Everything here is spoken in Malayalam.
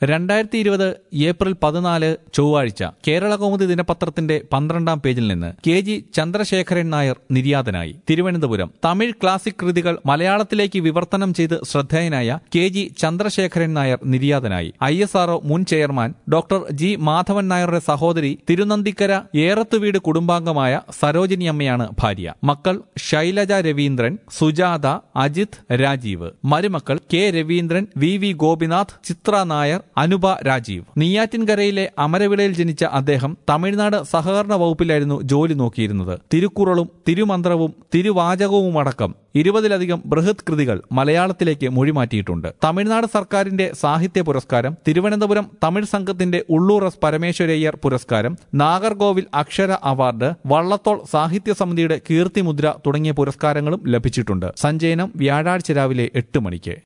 രണ്ടായിരത്തി ഇരുപത് ഏപ്രിൽ പതിനാല് ചൊവ്വാഴ്ച കേരള കൗമുദി ദിനപത്രത്തിന്റെ പന്ത്രണ്ടാം പേജിൽ നിന്ന് കെ ജി ചന്ദ്രശേഖരൻ നായർ നിര്യാതനായി തിരുവനന്തപുരം തമിഴ് ക്ലാസിക് കൃതികൾ മലയാളത്തിലേക്ക് വിവർത്തനം ചെയ്ത് ശ്രദ്ധേയനായ കെ ജി ചന്ദ്രശേഖരൻ നായർ നിര്യാതനായി ഐ എസ് ആർഒ മുൻ ചെയർമാൻ ഡോക്ടർ ജി മാധവൻ നായരുടെ സഹോദരി തിരുനന്ദിക്കര ഏറത്തുവീട് കുടുംബാംഗമായ സരോജിനി അമ്മയാണ് ഭാര്യ മക്കൾ ശൈലജ രവീന്ദ്രൻ സുജാത അജിത് രാജീവ് മരുമക്കൾ K Raveendran V V Gopinath Chithra Nair Anupa Rajeev നെയ്യാറ്റിൻകരയിലെ അമരവിളയിൽ ജനിച്ച അദ്ദേഹം തമിഴ്നാട് സഹകരണ വകുപ്പിലായിരുന്നു ജോലി നോക്കിയിരുന്നത് തിരുക്കുറളും തിരുമന്ത്രവും തിരുവാചകവുമടക്കം ഇരുപതിലധികം ബൃഹത് കൃതികൾ മലയാളത്തിലേക്ക് മൊഴിമാറ്റിയിട്ടുണ്ട് തമിഴ്നാട് സർക്കാരിന്റെ സാഹിത്യ പുരസ്കാരം തിരുവനന്തപുരം തമിഴ് സംഘത്തിന്റെ ഉള്ളൂർ എസ് പരമേശ്വരയ്യർ പുരസ്കാരം നാഗർകോവിൽ അക്ഷര അവാർഡ് വള്ളത്തോൾ സാഹിത്യ സമിതിയുടെ കീർത്തിമുദ്ര തുടങ്ങിയ പുരസ്കാരങ്ങളും ലഭിച്ചിട്ടുണ്ട് സഞ്ചയനം വ്യാഴാഴ്ച രാവിലെ എട്ട് മണിക്ക്